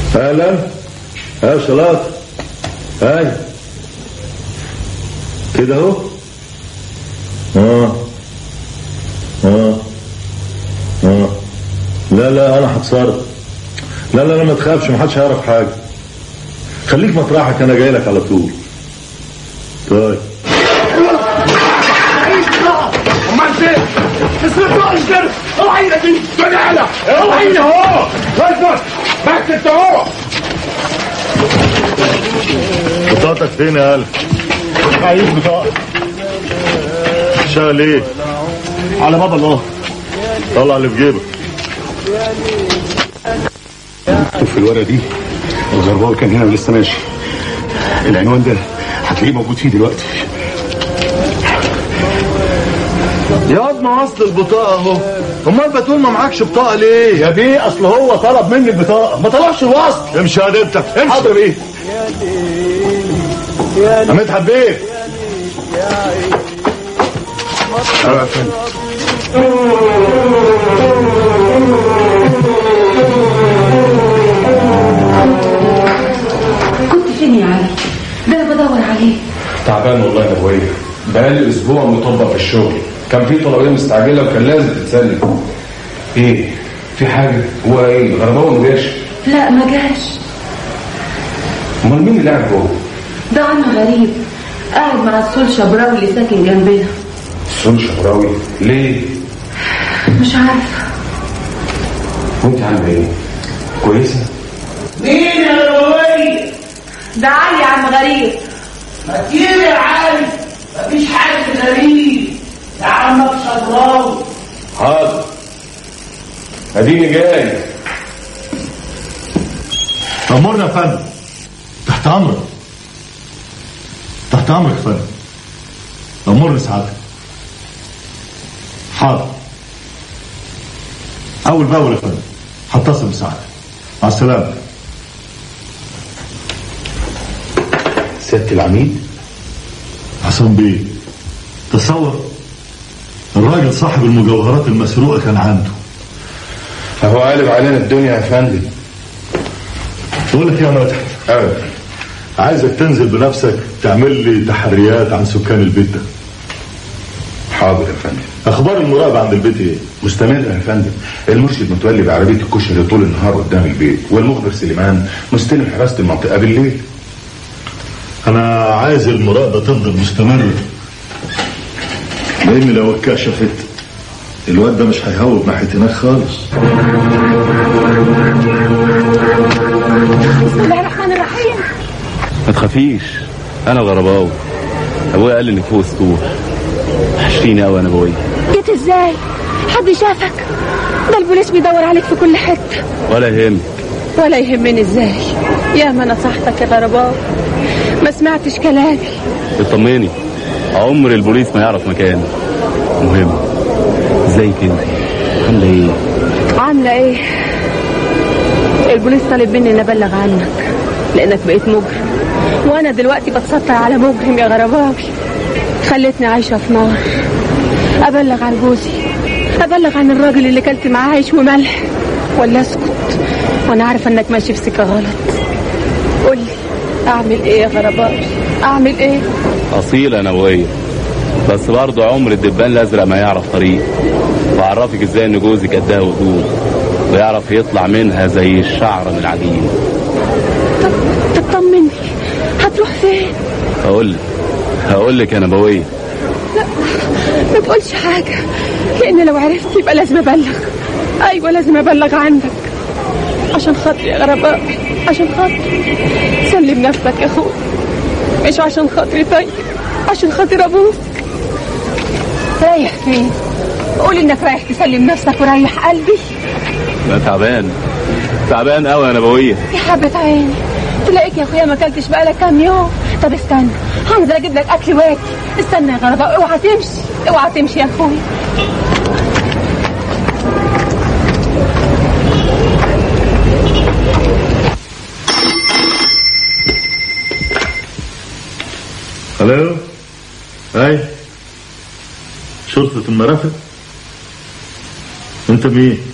اهلا ها صلاة هاي كده اهو اه اه اه لا لا انا هتصرف لا لا لا ما تخافش ما حدش هيعرف حاجه خليك مطرحك انا جاي لك على طول طيب امال فين؟ اسمع اشتر اوعى يا بنت تعالى اوعى اهو اصبر بس انت اهو بطاقتك فين يا قلب عايز بطاقه شغل ايه على باب الله طلع اللي في جيبك في الورقه دي الغرباوي كان هنا ولسه ماشي العنوان ده هتلاقيه موجود فيه دلوقتي يا واد ما وصل البطاقه اهو امال بتقول ما معكش بطاقه ليه يا بيه اصل هو طلب مني البطاقه ما طلبش الوصل امشي هدبتك امشي حاضر ايه يا مدحت بيه كنت فين يا علي ده انا بدور عليك تعبان والله يا ابويا بقالي اسبوع مطبق في الشغل كان في طلبيه مستعجله وكان لازم تتسلم ايه في حاجه هو ايه غرباوي ما جاش لا ما جاش امال مين اللي قاعد جوه ده عم غريب قاعد مع السول شبراوي اللي ساكن جنبنا سول شبراوي ليه مش عارفه وانت عامله ايه كويسه مين يا غرباوي؟ ده علي يا عم غريب كتير يا علي مفيش حد غريب يا عمك شبراوي حاضر اديني جاي امرنا يا فندم تحت امرك تحت امرك يا فندم امرني سعادتك حاضر اول باول يا فندم هتصل بسعادتك مع السلامه سياده العميد حسن بيه تصور الراجل صاحب المجوهرات المسروقه كان عنده هو قالب علينا الدنيا يا فندم بقول لك يا مدحت ابدا عايزك تنزل بنفسك تعمل لي تحريات عن سكان البيت ده حاضر يا فندم اخبار المراقبه عند البيت ايه مستمر يا فندم المرشد متولي بعربيه الكشري طول النهار قدام البيت والمخبر سليمان مستلم حراسه المنطقه بالليل انا عايز المراقبه تفضل مستمره لان لو اتكشفت الواد ده مش هيهوب ناحيه هناك خالص بسم الله الرحمن الرحيم ما تخافيش انا غرباوي ابويا قال لي انك فوق السطوح وحشتيني قوي انا ابويا جيت ازاي حد شافك ده البوليس بيدور عليك في كل حته ولا يهمك ولا يهمني ازاي يا ما نصحتك يا غرباوي ما سمعتش كلامي اطمني عمر البوليس ما يعرف مكاني مهم ازيك انت عامله ايه عامله ايه البوليس طالب مني اني ابلغ عنك لانك بقيت مجرم وانا دلوقتي بتسطر على مجرم يا غرباوي خلتني عايشه في نار ابلغ عن جوزي ابلغ عن الراجل اللي كلت معاه عيش وملح ولا اسكت وانا عارفه انك ماشي في سكه غلط قولي اعمل ايه يا غرباوي اعمل ايه اصيل انا ابويا بس برضه عمر الدبان الازرق ما يعرف طريق واعرفك ازاي ان جوزك قدها ودود ويعرف يطلع منها زي الشعر من العجين طب طب طمني هتروح فين هقول لك هقول لك انا ابويا لا ما تقولش حاجة لأن لو عرفت يبقى لازم أبلغ أيوة لازم أبلغ عنك عشان خاطري يا غرباء عشان خاطري سلم نفسك يا أخوي مش عشان خاطري طيب عشان خاطر أبوك رايح فين؟ قول إنك رايح تسلم نفسك وريح قلبي انا تعبان تعبان قوي انا ابويا يا حبة عيني تلاقيك يا اخويا ما اكلتش بقالك كام يوم طب استنى هنزل اجيب لك اكل واكل استنى يا غرباء اوعى تمشي اوعى تمشي يا اخويا الو اي شرطة المرافق انت مين